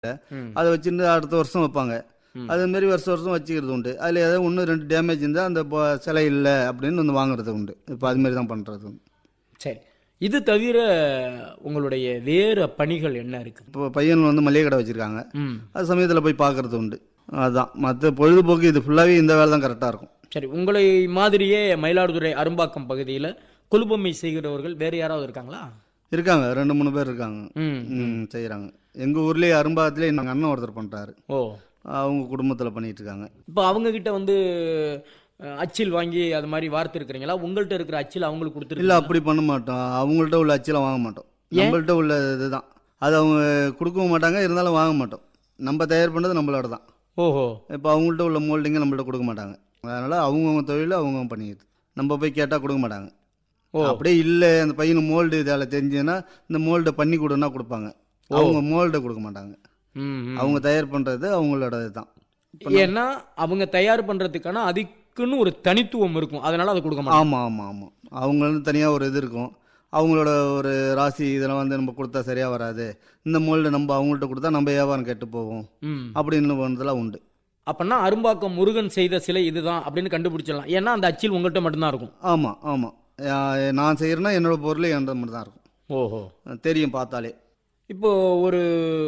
ம். அதை வச்சுருந்து அடுத்த வருஷம் வைப்பாங்க ம். அது மாதிரி வருஷம் வருஷம் வச்சுக்கிறது உண்டு அதில் ஏதாவது ஒன்று ரெண்டு டேமேஜ் இருந்தால் அந்த ப- சிலை இல்லை அப்படின்னு வந்து வாங்குறது உண்டு இப்போ அது மாதிரி தான் பண்ணுறது சரி இது தவிர உங்களுடைய வேறு பணிகள் என்ன இருக்கு இப்போ பையன் வந்து மளிகை கடை வச்சுருக்காங்க ம் அது சமயத்தில் போய் பார்க்கறது உண்டு அதுதான் மற்ற பொழுதுபோக்கு இது ஃபுல்லாகவே இந்த வேலை தான் கரெக்டாக இருக்கும் சரி உங்களை மாதிரியே மயிலாடுதுறை அரும்பாக்கம் பகுதியில் கொலுபொம்மை செய்கிறவர்கள் வேறு யாராவது இருக்காங்களா இருக்காங்க ரெண்டு மூணு பேர் இருக்காங்க ம் ம் செய்கிறாங்க எங்கள் ஊர்லேயே அரும்பாகத்துலேயே எங்கள் அண்ணன் ஒருத்தர் பண்ணுறாரு ஓ அவங்க குடும்பத்தில் பண்ணிட்டு இருக்காங்க இப்போ அவங்க கிட்ட வந்து அஹ், அச்சில் வாங்கி அது மாதிரி வார்த்து இருக்கிறீங்களா உங்கள்கிட்ட இருக்கிற அச்சில் அவங்களுக்கு இல்லை கொடுத்துருக்கு அப்படி பண்ண மாட்டோம் அவங்கள்ட்ட உள்ள அச்செல்லாம் வாங்க மாட்டோம் நம்மள்ட்ட உள்ள இதுதான் அது அவங்க கொடுக்கவும் மாட்டாங்க இருந்தாலும் வாங்க மாட்டோம் நம்ம தயார் பண்ணுறது நம்மளோட தான் ஓஹோ இப்போ அவங்கள்ட்ட உள்ள மோல்டிங்கை நம்மள்ட்ட கொடுக்க மாட்டாங்க அதனால் அவங்கவுங்க தொழிலை அவங்கவுங்க பண்ணிக்கிது நம்ம போய் கேட்டால் கொடுக்க மாட்டாங்க ஓ அப்படியே இல்லை அந்த பையனு மோல்டு இதால் தெரிஞ்சுன்னா இந்த மோல்டை பண்ணி கொடுன்னா கொடுப்பாங்க அவங்க மோல்டை கொடுக்க மாட்டாங்க ம் ம். அவங்க தயார் பண்ணுறது அவங்களோட இதுதான் ஏன்னா அவங்க தயார் பண்றதுக்கான அதுக்குன்னு ஒரு தனித்துவம் இருக்கும் அதனால அதை கொடுக்க மாட்டாங்க ஆமாம் ஆமாம் ஆமாம் அவங்க வந்து தனியாக ஒரு இது இருக்கும் அவங்களோட ஒரு ராசி இதெல்லாம் வந்து நம்ம கொடுத்தா சரியாக வராது இந்த மோல்டு நம்ம அவங்கள்ட்ட கொடுத்தா நம்ம வியாபாரம் கெட்டு போகும் ம் அப்படின்னு பண்ணுறதுலாம் உண்டு அப்பன்னா அரும்பாக்கம் முருகன் செய்த சிலை இதுதான் அப்படின்னு கண்டுபிடிச்சிடலாம் ஏன்னா அந்த அச்சில் உங்கள்கிட்ட மட்டும்தான் இருக்கும் ஆமாம் ஆமாம் நான் செய்கிறேன்னா என்னோட பொருள் என்னோட மட்டும் தான் இருக்கும் ஓஹோ தெரியும் பார்த்தாலே இப்போ ஒரு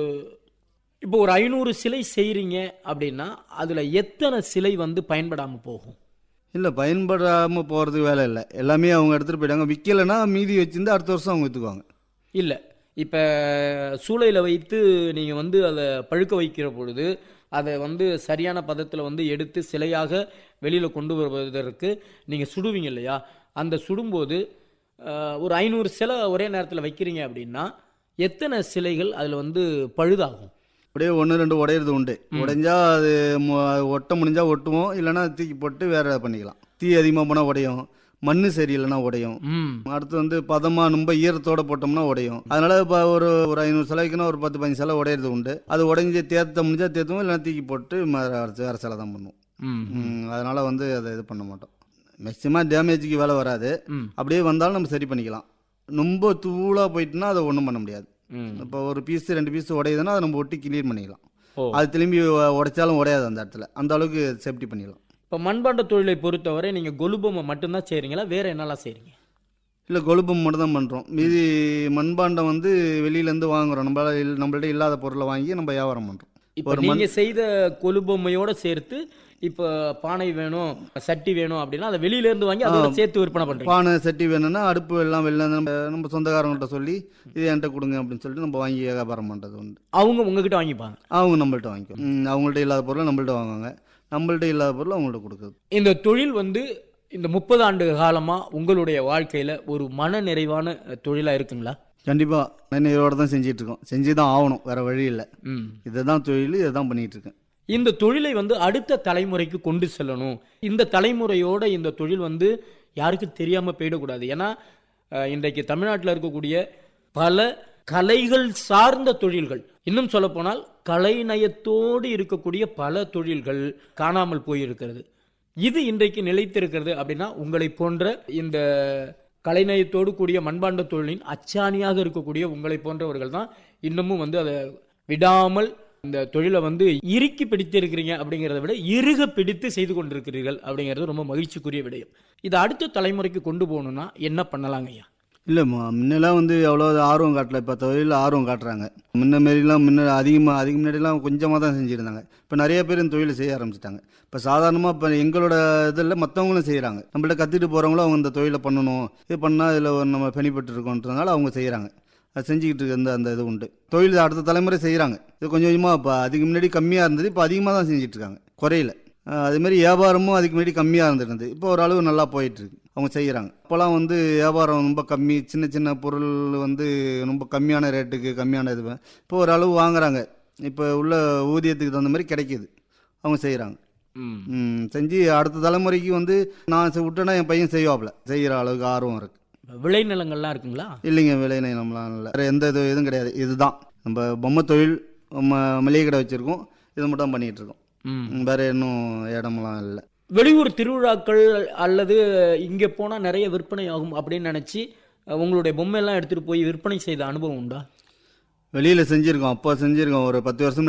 இப்போ ஒரு ஐநூறு சிலை செய்றீங்க அப்படின்னா அதுல எத்தனை சிலை வந்து பயன்படாம போகும் இல்லை பயன்படாமல் போகிறதுக்கு வேலை இல்லை எல்லாமே அவங்க எடுத்துகிட்டு போயிட்டாங்க விற்கலைன்னா மீதி வச்சிருந்து அடுத்த வருஷம் அவங்க விற்றுக்குவாங்க இல்ல இப்ப சூளையில வைத்து நீங்க வந்து அதை பழுக்க வைக்கிற பொழுது அதை வந்து சரியான பதத்துல வந்து எடுத்து சிலையாக வெளியில கொண்டு வருவதற்கு நீங்க சுடுவீங்க இல்லையா அந்த சுடும்போது அஹ், ஒரு ஐநூறு சிலை ஒரே நேரத்துல வைக்கிறீங்க அப்படின்னா எத்தனை சிலைகள் அதுல வந்து பழுதாகும் அப்படியே ஒன்று ரெண்டு உடையிறது உண்டு உடைஞ்சா அது மு- ஒட்ட முடிஞ்சா ஒட்டுவோம் இல்லைன்னா தூக்கி போட்டு வேற பண்ணிக்கலாம் தீ அதிகமாக போனால் உடையும் மண்ணு சரியில்லைன்னா உடையும் ம் அடுத்து வந்து பதமாக ரொம்ப ஈரத்தோட போட்டோம்னா உடையும் அதனால இப்போ ஒரு ஒரு ஐநூறு சிலைக்குன்னா ஒரு பத்து பதினஞ்சு சிலை உடையிறது உண்டு அது உடைஞ்சி தேர்த்த முடிஞ்சா தேர்த்துவோம் இல்லைன்னா தூக்கி போட்டு ம- வேற சிலை தான் பண்ணுவோம் ம் ம், அதனால வந்து அதை இது பண்ண மாட்டோம் மேக்சிமம் டேமேஜுக்கு வேலை வராது ம் அப்படியே வந்தாலும் நம்ம சரி பண்ணிக்கலாம் ரொம்ப தூளாக போயிட்டுனா அதை ஒன்றும் பண்ண முடியாது ம் இப்போ ஒரு பீஸ் ரெண்டு பீஸ் உடையுதுன்னா அதை நம்ம ஒட்டி கிளியர் பண்ணிக்கலாம் ஓ அது திரும்பி உ- உடைச்சாலும் உடையாது அந்த இடத்துல அந்த அளவுக்கு சேஃப்டி பண்ணிடலாம் இப்போ மண்பாண்ட தொழிலை பொறுத்தவரை நீங்க கொலுபொம்மை மட்டும்தான் செய்றீங்களா வேற என்னெல்லாம் செய்றீங்க இல்லை கொழுப்பம் மட்டும் தான் பண்ணுறோம் மீதி மண்பாண்டம் வந்து வெளியிலேருந்து வாங்குறோம் நம்மளால இல்- நம்மள்ட்ட இல்லாத பொருளை வாங்கி நம்ம வியாபாரம் பண்ணுறோம் இப்போ ஒரு மண் நீங்க செய்த கொலுபொம்மையோட சேர்த்து இப்போ பானை வேணும் சட்டி வேணும் அப்படின்னா அதை வெளியில இருந்து வாங்கி அதோட சேர்த்து விற்பனை பண்றீங்க பானை சட்டி வேணும்னா அடுப்பு எல்லாம் வெளில இருந்து நம்ம நம்ம சொந்தக்காரங்கள்ட்ட சொல்லி இது என்கிட்ட கொடுங்க அப்படின்னு சொல்லிட்டு நம்ம வாங்கி வியாபாரம் பண்ணுறது உண்டு அவங்க உங்ககிட்ட வாங்கிப்பாங்க அவங்க நம்மள்ட்ட வாங்கிக்கும் ம், அவங்கள்ட்ட இல்லாத பொருளை நம்மள்ட்ட வாங்குவாங்க நம்மள்ட்ட இல்லாத பொருளை அவங்கள்ட்ட கொடுக்குறது இந்த தொழில் வந்து இந்த முப்பது ஆண்டு காலமா உங்களுடைய வாழ்க்கையில ஒரு மன நிறைவான அஹ், தொழிலா இருக்குங்களா கண்டிப்பாக நினைவோட தான் செஞ்சிட்டு இருக்கோம் செஞ்சு தான் ஆகணும் வேற வழி இல்லை ம் இதுதான் தொழில் இதை தான் பண்ணிட்டு இருக்கேன் இந்த தொழிலை வந்து அடுத்த தலைமுறைக்கு கொண்டு செல்லணும் இந்த தலைமுறையோட இந்த தொழில் வந்து யாருக்கும் தெரியாம போயிடக்கூடாது ஏன்னா அஹ், இன்றைக்கு தமிழ்நாட்டில் இருக்கக்கூடிய பல கலைகள் சார்ந்த தொழில்கள் இன்னும் சொல்லப்போனால் கலைநயத்தோடு இருக்கக்கூடிய பல தொழில்கள் காணாமல் போயிருக்கிறது இது இன்றைக்கு நிலைத்திருக்கிறது அப்படின்னா உங்களை போன்ற இந்த கலைநயத்தோடு கூடிய மண்பாண்ட தொழிலின் அச்சாணியாக இருக்கக்கூடிய உங்களை போன்றவர்கள் தான் இன்னமும் வந்து அதை விடாமல் இந்த தொழிலை வந்து இறுக்கி பிடித்திருக்கிறீங்க அப்படிங்கிறத விட இறுக பிடித்து செய்து கொண்டிருக்கிறீர்கள் அப்படிங்கிறது ரொம்ப மகிழ்ச்சிக்குரிய விடயம் இதை அடுத்த தலைமுறைக்கு கொண்டு போகணும்னா என்ன பண்ணலாங்க ஐயா இல்லைம்மா முன்னெல்லாம் வந்து அவ்வளோ ஆர்வம் காட்டல இப்போ தொழிலில் ஆர்வம் காட்டுறாங்க முன்ன மாரிலாம் முன்ன அதிகமாக அதிக முன்னாடிலாம் கொஞ்சமாக தான் செஞ்சுருந்தாங்க இப்போ நிறைய பேர் இந்த தொழிலை செய்ய ஆரம்பிச்சிட்டாங்க இப்போ சாதாரணமாக இப்போ எங்களோட இதில் மற்றவங்களும் செய்கிறாங்க நம்மள்ட்ட கற்றுட்டு போகிறவங்களும் அவங்க இந்த தொழிலை பண்ணணும் இது பண்ணால் இதில் ஒரு நம்ம பெனிஃபிட் இருக்கோன்றதுனால அவங்க செய்கிறாங்க அது செஞ்சுக்கிட்டு இருக்க அந்த அந்த இது உண்டு தொழில் அடுத்த தலைமுறை செய்கிறாங்க இது கொஞ்சம் கொஞ்சமாக இப்போ அதுக்கு முன்னாடி கம்மியாக இருந்தது இப்போ அதிகமாக தான் செஞ்சுட்டு இருக்காங்க குறையில அஹ் அதே மாதிரி வியாபாரமும் அதுக்கு முன்னாடி கம்மியாக இருந்திருந்தது இப்போ ஓரளவு நல்லா போயிட்டு இருக்கு அவங்க செய்கிறாங்க அப்போலாம் வந்து வியாபாரம் ரொம்ப கம்மி சின்ன சின்ன பொருள் வந்து ரொம்ப கம்மியான ரேட்டுக்கு கம்மியான இது இப்போ ஓரளவு வாங்குறாங்க இப்போ உள்ள ஊதியத்துக்கு தகுந்த மாதிரி கிடைக்கிது அவங்க செய்கிறாங்க ம், செஞ்சு அடுத்த தலைமுறைக்கு வந்து நான் செ- விட்டேன்னா என் பையன் செய்வாப்ல செய்கிற அளவுக்கு ஆர்வம் இருக்கு விளைநிலங்கள்லாம் இருக்குங்களா இல்லைங்க விலை நம்மளாம் இல்லை வேறு எந்த இது இதுவும் கிடையாது இதுதான் நம்ம பொம்மை தொழில் ம- மளிகை கடை வச்சுருக்கோம் இது மட்டும் தான் பண்ணிகிட்டு இருக்கோம் ம் ம், வேற இன்னும் இடமெல்லாம் இல்லை வெளியூர் திருவிழாக்கள் அல்லது இங்கே போனால் நிறைய விற்பனை ஆகும் அப்படின்னு நினச்சி உங்களுடைய பொம்மையெல்லாம் எடுத்துகிட்டு போய் விற்பனை செய்த அனுபவம் உண்டா வெளியில் செஞ்சுருக்கோம் அப்போ செஞ்சுருக்கோம் ஒரு பத்து வருஷம்